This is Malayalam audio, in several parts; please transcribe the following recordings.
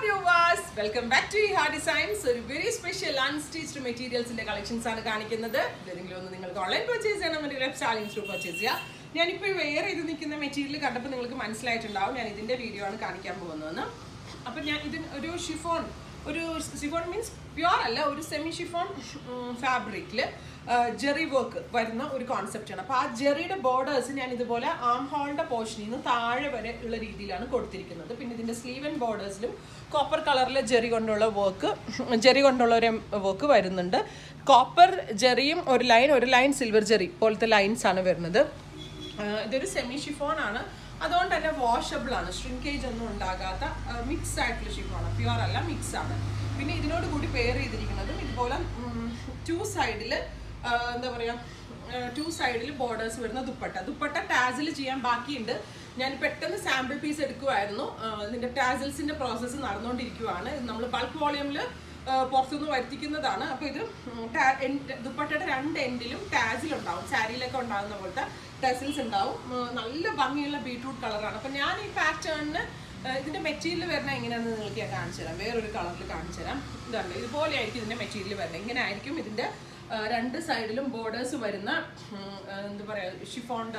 Viewers welcome back to Ha designs ഒരു വെരി സ്പെഷ്യൽ അൺസ്റ്റിച്ച്ഡ് മെറ്റീരിയൽസിന്റെ കളക്ഷൻസ് ആണ് കാണിക്കുന്നത് ഏതെങ്കിലും ഒന്ന് നിങ്ങൾക്ക് ഓൺലൈൻ പർച്ചേസ് ചെയ്യണമെങ്കിൽ വെബ് സ്റ്റാലിംഗ് ത്രൂ പർച്ചേസ് ചെയ്യാം ഞാനിപ്പോൾ വേറെ ഇത് നിൽക്കുന്ന മെറ്റീരിയൽ കണ്ടപ്പോൾ നിങ്ങൾക്ക് മനസ്സിലായിട്ടുണ്ടാവും ഞാൻ ഇതിന്റെ വീഡിയോ ആണ് കാണിക്കാൻ പോകുന്നതെന്ന് അപ്പം ഞാൻ ഇതിന് ഒരു ഷിഫോൺ ഒരു ഷിഫോൺ മീൻസ് പ്യുവർ അല്ല ഒരു സെമി ഷിഫോൺ ഫാബ്രിക്കിൽ ജെറി വർക്ക് വരുന്ന ഒരു കോൺസെപ്റ്റാണ് അപ്പോൾ ആ ജെറിയുടെ ബോർഡേഴ്സ് ഞാൻ ഇതുപോലെ ആം ഹോളിൻ്റെ പോർഷനിൽ നിന്ന് താഴെ വരെ ഉള്ള രീതിയിലാണ് കൊടുത്തിരിക്കുന്നത് പിന്നെ ഇതിൻ്റെ സ്ലീവ് ആൻഡ് ബോർഡേഴ്സിലും കോപ്പർ കളറിലെ ജെറി കൊണ്ടുള്ള വർക്ക് ജെറി കൊണ്ടുള്ള ഒരു വർക്ക് വരുന്നുണ്ട് കോപ്പർ ജെറിയും ഒരു ലൈൻ ഒരു ലൈൻ സിൽവർ ജെറി പോലത്തെ ലൈൻസ് ആണ് വരുന്നത് ആഹ് ഇതൊരു സെമി ഷിഫോൺ ആണ് അതുകൊണ്ട് തന്നെ വാഷബിൾ ആണ് ഷ്രിങ്കേജ് ഒന്നും ഉണ്ടാകാത്ത മിക്സ് ആയിട്ടുള്ള ഷിഫോൺ പ്യുവർ അല്ല മിക്സ് ആണ് പിന്നെ ഇതിനോട് കൂടി പെയർ ചെയ്തിരിക്കുന്നതും ഇതുപോലെ ടു സൈഡിൽ എന്താ പറയുക ടു സൈഡിൽ ബോർഡേഴ്സ് വരുന്ന ദുപ്പട്ട ദുപ്പട്ട ടാസിൽ ചെയ്യാൻ ബാക്കിയുണ്ട് ഞാൻ പെട്ടെന്ന് സാമ്പിൾ പീസ് എടുക്കുമായിരുന്നു ആഹ് ഇതിന്റെ ടാസിൽസിന്റെ പ്രോസസ്സ് നടന്നുകൊണ്ടിരിക്കുവാണ് ഇത് നമ്മൾ ബൾക്ക് വോളിയമിൽ പുറത്തുനിന്ന് വരുത്തിക്കുന്നതാണ് അപ്പോൾ ഇത് ഉം, ടാ- എൻ- ദുപ്പട്ടയുടെ രണ്ട് എൻഡിലും ടാസിൽ ഉണ്ടാവും സാരിയിലൊക്കെ ഉണ്ടാകുന്ന പോലത്തെ ടാസിൽസ് ഉണ്ടാവും ഉം, നല്ല ഭംഗിയുള്ള ബീട്രൂട്ട് കളറാണ് അപ്പോൾ ഞാൻ ഈ പാറ്റേണിന് ഇതിന്റെ മെറ്റീരിയൽ വരുന്ന എങ്ങനെയാണെന്ന് നിങ്ങൾക്ക് ഞാൻ കാണിച്ചു തരാം വേറൊരു കളറിൽ കാണിച്ചു തരാം ഇതുണ്ട് ഇതുപോലെ ആയിരിക്കും ഇതിന്റെ മെറ്റീരിയൽ വരുന്നത് ഇങ്ങനെ ആയിരിക്കും ഇതിന്റെ ആ, രണ്ട് സൈഡിലും ബോർഡേഴ്സ് വരുന്ന ഉം, ആ, എന്താ പറയുക ഷിഫോണിന്റെ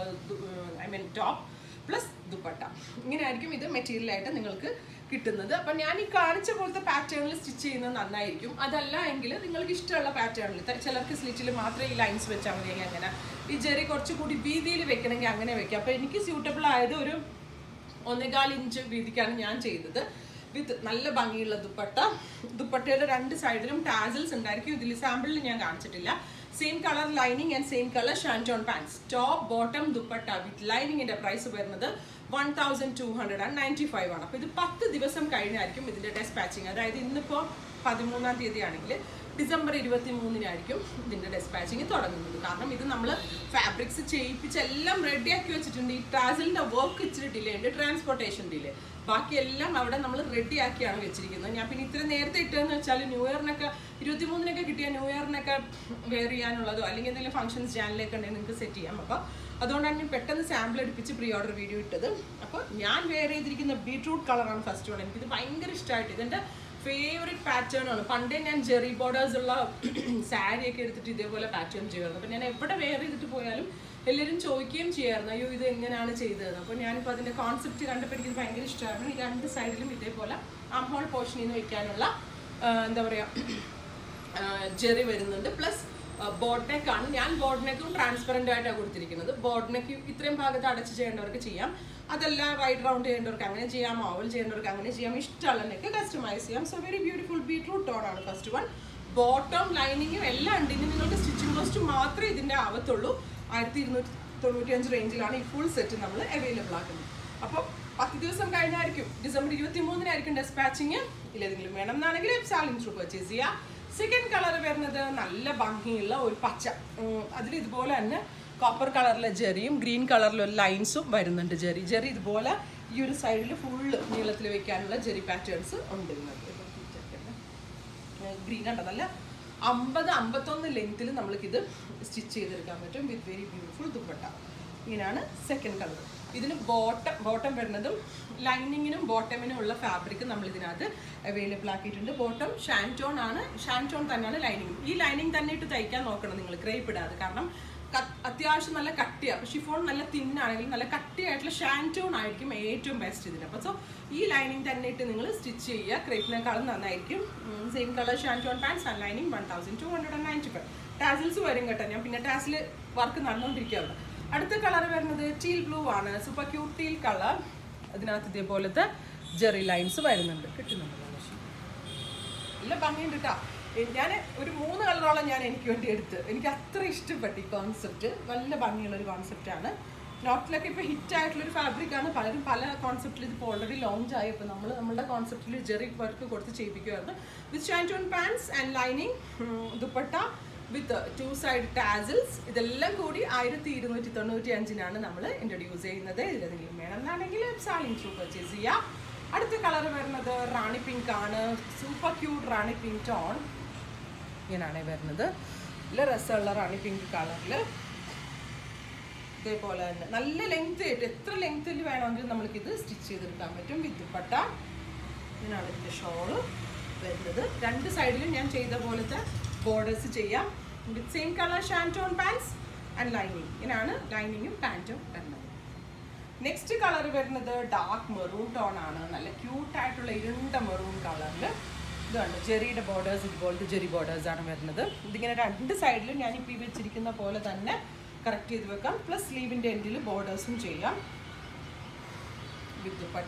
I mean top plus dupatta ഇങ്ങനെ ആയിരിക്കും ഇത് മെറ്റീരിയൽ ആയിട്ട് നിങ്ങൾക്ക് കിട്ടുന്നത് അപ്പം ഞാൻ ഈ കാണിച്ച പോലത്തെ പാറ്റേണിൽ സ്റ്റിച്ച് ചെയ്യുന്നത് നന്നായിരിക്കും അതല്ല എങ്കിൽ നിങ്ങൾക്ക് ഇഷ്ടമുള്ള പാറ്റേണിൽ ചിലർക്ക് സ്ലിച്ചിൽ മാത്രമേ ഈ ലൈൻസ് വെച്ചാൽ മതി അങ്ങനെ ഈ ജെറി കുറച്ചുകൂടി വീതിയിൽ വെക്കണമെങ്കിൽ അങ്ങനെ വെക്കാം അപ്പം എനിക്ക് സ്യൂട്ടബിൾ ആയത് ഒരു ഒന്നേകാൽ ഇഞ്ച് വീതിക്കാണ് ഞാൻ ചെയ്തത് വിത്ത് നല്ല ഭംഗിയുള്ള ദുപ്പട്ട ദുപ്പട്ടയുടെ രണ്ട് സൈഡിലും ടാസിൽസ് ഉണ്ടായിരിക്കും ഇതിൽ സാമ്പിളിൽ ഞാൻ കാണിച്ചിട്ടില്ല same colour lining and same colour shantoon pants top bottom dupatta with ലൈനിങ്ങിന്റെ പ്രൈസ് വരുന്നത് one thousand two hundred and ninety five ആണ് അപ്പോൾ ഇത് പത്ത് ദിവസം കഴിഞ്ഞായിരിക്കും ഇതിന്റെ ഡെസ്പാച്ചിങ് അതായത് ഇന്നിപ്പോൾ പതിമൂന്നാം തീയതി ആണെങ്കിൽ ഡിസംബർ ഇരുപത്തി മൂന്നിനായിരിക്കും ഇതിന്റെ ഡെസ്പാച്ചിങ് തുടങ്ങുന്നത് കാരണം ഇത് നമ്മൾ ഫാബ്രിക്സ് ചെയ്യിപ്പിച്ച് എല്ലാം റെഡിയാക്കി വെച്ചിട്ടുണ്ട് ഈ ടാസിലിന്റെ വർക്ക് ഇച്ചിരി ഡിലേ ഉണ്ട് ട്രാൻസ്പോർട്ടേഷൻ ഡിലേ ബാക്കി എല്ലാം അവിടെ നമ്മൾ റെഡിയാക്കിയാണ് വെച്ചിരിക്കുന്നത് ഞാൻ പിന്നെ ഇത്ര നേരത്തെ ഇട്ടതെന്ന് വെച്ചാൽ ന്യൂ ഇയറിനൊക്കെ ഇരുപത്തി മൂന്നിനൊക്കെ കിട്ടിയ ന്യൂ ഇയറിനൊക്കെ വെയർ ചെയ്യാനുള്ളതോ അല്ലെങ്കിൽ എന്തെങ്കിലും ഫംഗ്ഷൻസ് ചാനലിലൊക്കെ ഉണ്ടെങ്കിൽ നിങ്ങൾക്ക് സെറ്റ് ചെയ്യാം അപ്പോൾ അതുകൊണ്ടാണ് ഞാൻ പെട്ടെന്ന് സാമ്പിൾ എടുപ്പിച്ച് പ്രീ ഓർഡർ വീഡിയോ ഇട്ടത് അപ്പോൾ ഞാൻ വെയർ ചെയ്തിരിക്കുന്ന ബീട്രൂട്ട് കളറാണ് ഫസ്റ്റ് വൺ എനിക്കിത് ഭയങ്കര ഇഷ്ടമായിട്ട് ഇതെൻ്റെ ഫേവറേറ്റ് പാറ്റേൺ ആണ് പണ്ടേ ഞാൻ ജെറി ബോർഡേഴ്സ് ഉള്ള സാരി ഒക്കെ എടുത്തിട്ട് ഇതേപോലെ പാറ്റേൺ ചെയ്യുമായിരുന്നു അപ്പം ഞാൻ എവിടെ വെയർ ചെയ്തിട്ട് പോയാലും എല്ലാവരും ചോദിക്കുകയും ചെയ്യായിരുന്നു അയ്യോ ഇത് എങ്ങനെയാണ് ചെയ്തതെന്ന് അപ്പോൾ ഞാനിപ്പോൾ അതിൻ്റെ കോൺസെപ്റ്റ് കണ്ടപ്പോൾ എനിക്കിത് ഭയങ്കര ഇഷ്ടമായിരുന്നു ഈ രണ്ട് സൈഡിലും ഇതേപോലെ അംഹോൾ പോർഷനിൽ നിന്ന് വെക്കാനുള്ള ആ, എന്താ പറയുക ജെറി വരുന്നുണ്ട് പ്ലസ് ബോട്ട് നെക്ക് ആണ് ഞാൻ ബോട്ട് നെക്കും ട്രാൻസ്പെറൻ്റ് ആയിട്ടാണ് കൊടുത്തിരിക്കുന്നത് ബോട്ട് നെക്ക് ഇത്രയും ഭാഗത്ത് അടച്ച് ചെയ്യേണ്ടവർക്ക് ചെയ്യാം അതല്ല വൈഡ് റൗണ്ട് ചെയ്യേണ്ടവർക്ക് അങ്ങനെ ചെയ്യാം ഓവൽ ചെയ്യേണ്ടവർക്ക് അങ്ങനെ ചെയ്യാം ഇഷ്ടമുള്ള നെക്ക് കസ്റ്റമൈസ് ചെയ്യാം so very beautiful beetroot tone ആണ് ഫസ്റ്റ് വൺ ബോട്ടം ലൈനിങ്ങും എല്ലാം ഉണ്ട് ഇനി നിങ്ങൾക്ക് സ്റ്റിച്ചിങ് കോസ്റ്റ് മാത്രമേ ഇതിൻ്റെ ആവത്തുള്ളൂ ആയിരത്തി ഇരുന്നൂറ്റി തൊണ്ണൂറ്റിയഞ്ച് റേഞ്ചിലാണ് ഈ ഫുൾ സെറ്റ് നമ്മൾ അവൈലബിൾ ആക്കുന്നത് അപ്പോൾ പത്ത് ദിവസം കഴിഞ്ഞായിരിക്കും ഡിസംബർ ഇരുപത്തി മൂന്നിനായിരിക്കും ഡെസ്പാച്ചിങ് ഇല്ലെങ്കിലും വേണം എന്നാണെങ്കിൽ സാലിംഗ് ത്രൂ പർച്ചേസ് ചെയ്യുക സെക്കൻഡ് കളർ വരുന്നത് നല്ല ഭംഗിയുള്ള ഒരു പച്ച അതിൽ ഇതുപോലെ തന്നെ കോപ്പർ കളറിലെ ജെറിയും ഗ്രീൻ കളറിലെ ലൈൻസും വരുന്നുണ്ട് ജെറി ജെറി ഇതുപോലെ ഈ ഒരു സൈഡിൽ ഫുള്ള് നീളത്തിൽ വെക്കാനുള്ള ജെറി പാറ്റേൺസ് ഉണ്ട് ഇതിനകത്ത്. ഗ്രീൻ കണ്ട നല്ല അമ്പത് അമ്പത്തൊന്ന് ലെങ്ത്തിൽ നമ്മൾക്കിത് സ്റ്റിച്ച് ചെയ്തെടുക്കാൻ പറ്റും വിത്ത് വെരി ബ്യൂട്ടിഫുൾ ദുപ്പട്ട ഇങ്ങനെയാണ് സെക്കൻഡ് കളർ ഇതിന് ബോട്ടം ബോട്ടം വരുന്നതും ലൈനിങ്ങിനും ബോട്ടമിനും ഉള്ള ഫാബ്രിക് നമ്മൾ ഇതിനകത്ത് അവൈലബിൾ ആക്കിയിട്ടുണ്ട് ബോട്ടം ഷാൻറ്റോൺ ആണ് ഷാൻറ്റോൺ തന്നെയാണ് ലൈനിങ് ഈ ലൈനിങ് തന്നെ ഇട്ട് തയ്ക്കാൻ നോക്കണം നിങ്ങൾ ക്രേപ്പ് ഇടാതെ കാരണം ക- അത്യാവശ്യം നല്ല കട്ടിയാണ് ഷിഫോൺ നല്ല തിന്നാണെങ്കിൽ നല്ല കട്ടിയായിട്ടുള്ള ഷാൻറ്റോൺ ആയിരിക്കും ഏറ്റവും ബെസ്റ്റ് ഇതിന് അപ്പോൾ സോ ഈ ലൈനിങ് തന്നെ ഇട്ട് നിങ്ങൾ സ്റ്റിച്ച് ചെയ്യുക ക്രേപ്പിനേക്കാളും നന്നായിരിക്കും same colour shantoon pants and lining one thousand two hundred and ninety five tassels വരും കേട്ടോ ഞാൻ പിന്നെ ടാസിൽ വർക്ക് നടന്നുകൊണ്ടിരിക്കുകയാണ് അടുത്ത കളർ വരുന്നത് ടീൽ ബ്ലൂ ആണ് സൂപ്പർ ക്യൂട്ട് ടീൽ കളർ അതിനകത്ത് ഇതേപോലത്തെ ജെറി ലൈൻസ് വരുന്നുണ്ട് കിട്ടുന്നുണ്ട് നല്ല ഭംഗിയുണ്ട് കേട്ടോ ഞാൻ ഒരു മൂന്ന് കളറോളം ഞാൻ എനിക്ക് വേണ്ടി എടുത്ത് എനിക്ക് അത്ര ഇഷ്ടപ്പെട്ടു ഈ കോൺസെപ്റ്റ് നല്ല ഭംഗിയുള്ള ഒരു കോൺസെപ്റ്റാണ് നോട്ടിലൊക്കെ ഇപ്പോൾ ഹിറ്റ് ആയിട്ടുള്ള ഒരു ഫാബ്രിക് ആണ് പലരും പല കോൺസെപ്റ്റിൽ ഇതിപ്പോൾ ഓൾറെഡി ലോഞ്ച് ആയി അപ്പോൾ നമ്മൾ നമ്മുടെ കോൺസെപ്റ്റിൽ ജെറി വർക്ക് കൊടുത്ത് ചെയ്യിപ്പിക്കുമായിരുന്നു with shantoon pants and lining dupatta with two side tassels ഇതെല്ലാം കൂടി ആയിരത്തി ഇരുന്നൂറ്റി തൊണ്ണൂറ്റി അഞ്ചിനാണ് നമ്മൾ ഇൻട്രൊഡ്യൂസ് ചെയ്യുന്നത് ഇതിലെന്തെങ്കിലും വേണമെന്നാണെങ്കിൽ സാലിംഗ് ത്രൂ പർച്ചേസ് ചെയ്യാം അടുത്ത കളർ വരുന്നത് റാണി പിങ്ക് ആണ് super cute rani pink tone ഇങ്ങനെയാണ് വരുന്നത് നല്ല രസമുള്ള റാണി പിങ്ക് കളറിൽ ഇതേപോലെ തന്നെ നല്ല ലെങ്ത് ആയിട്ട് എത്ര ലെങ്ത്തിൽ വേണമെങ്കിലും നമ്മൾക്കിത് സ്റ്റിച്ച് ചെയ്തെടുക്കാൻ പറ്റും വിത്ത് ദുപ്പട്ട ഇങ്ങനെയാണ് ഇതിൻ്റെ ഷോള് വരുന്നത് രണ്ട് സൈഡിലും ഞാൻ ചെയ്ത പോലത്തെ ബോർഡേഴ്സ് ചെയ്യാം with same colour shantoon pants and lining ഇങ്ങനെയാണ് ലൈനിങ്ങും പാൻറ്റും വരുന്നത് നെക്സ്റ്റ് കളർ വരുന്നത് ഡാർക്ക് മെറൂൺ ടോൺ ആണ് നല്ല ക്യൂട്ട് ആയിട്ടുള്ള ഇരുണ്ട മെറൂൺ കളറിൽ ഇതാണ് ജെറിയുടെ ബോർഡേഴ്സ് ഇതുപോലത്തെ ജെറി ബോർഡേഴ്സ് ആണ് വരുന്നത് ഇതിങ്ങനെ രണ്ട് സൈഡിലും ഞാനിപ്പോൾ ഈ വെച്ചിരിക്കുന്ന പോലെ തന്നെ കറക്റ്റ് ചെയ്ത് വെക്കാം പ്ലസ് സ്ലീവിൻ്റെ എൻഡിൽ ബോർഡേഴ്സും ചെയ്യാം with dupatta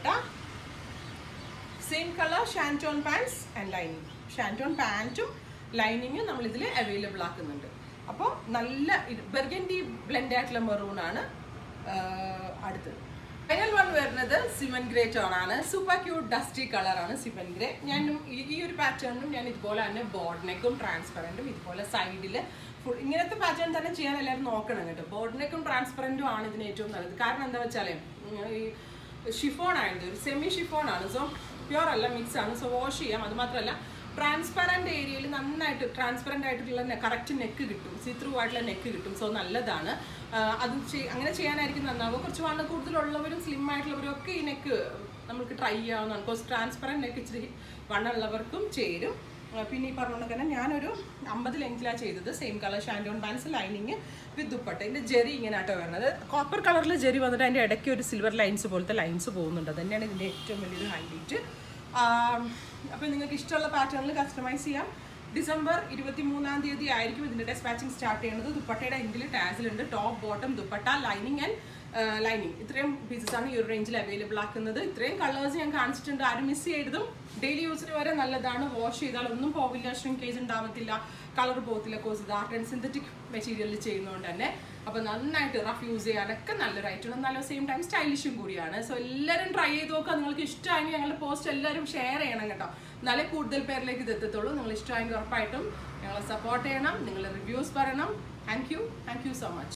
same colour shantoon pants and lining shantoon പാൻറ്റും ലൈനിങ്ങും നമ്മൾ ഇതിൽ അവൈലബിൾ ആക്കുന്നുണ്ട് അപ്പോൾ നല്ല ബെർഗൻഡി ബ്ലെൻഡ് ആയിട്ടുള്ള മെറൂൺ ആണ് ആഹ് അടുത്തത് ഫൈനൽ വൺ വരുന്നത് സിമൻ ഗ്രേ ടോൺ ആണ് സൂപ്പർ ക്യൂട്ട് ഡസ്റ്റി കളറാണ് സിമൻ ഗ്രേ ഞാൻ ഈ ഈ ഒരു പാറ്റേണിനും ഞാൻ ഇതുപോലെ തന്നെ ബോർഡ് നെക്കും ട്രാൻസ്പെറൻറ്റും ഇതുപോലെ സൈഡിൽ ഫുൾ ഇങ്ങനത്തെ പാറ്റേൺ തന്നെ ചെയ്യാൻ എല്ലാവരും നോക്കണം കേട്ടോ ബോർഡ് നെക്കും ട്രാൻസ്പെറൻറ്റും ആണ് ഇതിന് ഏറ്റവും നല്ലത് കാരണം എന്താ വെച്ചാൽ ഈ ഷിഫോൺ ആയത് ഒരു സെമി ഷിഫോൺ ആണ് സോ പ്യുവർ അല്ല മിക്സ് ആണ് സോ വാഷ് ചെയ്യാം അത് മാത്രമല്ല ട്രാൻസ്പെറൻറ്റ് ഏരിയയിൽ നന്നായിട്ട് ട്രാൻസ്പെറൻ്റ് ആയിട്ടുള്ള കറക്റ്റ് നെക്ക് കിട്ടും സീ ത്രൂ ആയിട്ടുള്ള നെക്ക് കിട്ടും സോ നല്ലതാണ് ആ, അത് ചെയ്- അങ്ങനെ ചെയ്യാനായിരിക്കും നന്നാവുക കുറച്ച് വണ്ണം കൂടുതലുള്ളവരും സ്ലിം ആയിട്ടുള്ളവരും ഒക്കെ ഈ നെക്ക് നമുക്ക് ട്രൈ ചെയ്യാവുന്നതാണ് ബിക്കോസ് ട്രാൻസ്പെറൻറ്റ് നെക്ക് ഇച്ചിരി വണ്ണമുള്ളവർക്കും ചേരും ആ, പിന്നെ ഈ പറഞ്ഞ തന്നെ ഞാനൊരു അമ്പത് ലെങ്തിലാണ് ചെയ്തത് same colour shantoon pants lining with dupatta ഇതിൻ്റെ ജെറി ഇങ്ങനെ ആട്ടോ വരുന്നത് കോപ്പർ കളറിൽ ജെറി വന്നിട്ട് അതിൻ്റെ ഇടയ്ക്ക് ഒരു സിൽവർ ലൈൻസ് പോലത്തെ ലൈൻസ് പോകുന്നുണ്ട് അത് തന്നെയാണ് ഇതിൻ്റെ ഏറ്റവും വലിയൊരു ഹൈലൈറ്റ് അപ്പോൾ നിങ്ങൾക്ക് ഇഷ്ടമുള്ള പാറ്റേണിൽ കസ്റ്റമൈസ് ചെയ്യാം ഡിസംബർ ഇരുപത്തി മൂന്നാം തീയതി ആയിരിക്കും ഇതിൻ്റെ ഡെസ്പാച്ചിങ് സ്റ്റാർട്ട് ചെയ്യുന്നത് ദുപ്പട്ടയുടെ എൻഡിൽ ടാസിലുണ്ട് top bottom dupatta lining and lining ഇത്രയും പീസസ് ആണ് ഈ ഒരു റേഞ്ചിൽ അവൈലബിൾ ആക്കുന്നത് ഇത്രയും കളേഴ്സ് ഞാൻ കാണിച്ചിട്ടുണ്ട് ആരും മിസ് ചെയ്തതും ഡെയിലി യൂസിന് വരെ നല്ലതാണ് വാഷ് ചെയ്താൽ ഒന്നും പോവില്ല ഷ്രിങ്കേജ് ഉണ്ടാവത്തില്ല കളർ പോകത്തില്ല കോഴ്സ് ഇത് ആർട്ട് ആൻഡ് സിന്തറ്റിക് മെറ്റീരിയലിൽ ചെയ്യുന്നതുകൊണ്ട് തന്നെ അപ്പോൾ നന്നായിട്ട് റഫ് യൂസ് ചെയ്യാനൊക്കെ നല്ലൊരു ഐറ്റം നല്ല സെയിം ടൈം സ്റ്റൈലിഷും കൂടിയാണ് സോ എല്ലാവരും ട്രൈ ചെയ്ത് നോക്കുക നിങ്ങൾക്ക് ഇഷ്ടമായെങ്കിൽ ഞങ്ങളുടെ പോസ്റ്റ് എല്ലാവരും ഷെയർ ചെയ്യണം കേട്ടോ എന്നാലേ കൂടുതൽ പേരിലേക്ക് ഇത് എത്തത്തുള്ളൂ നിങ്ങൾ ഇഷ്ടമായെങ്കിൽ ഉറപ്പായിട്ടും ഞങ്ങളെ സപ്പോർട്ട് ചെയ്യണം നിങ്ങളുടെ റിവ്യൂസ് പറയണം thank you thank you so much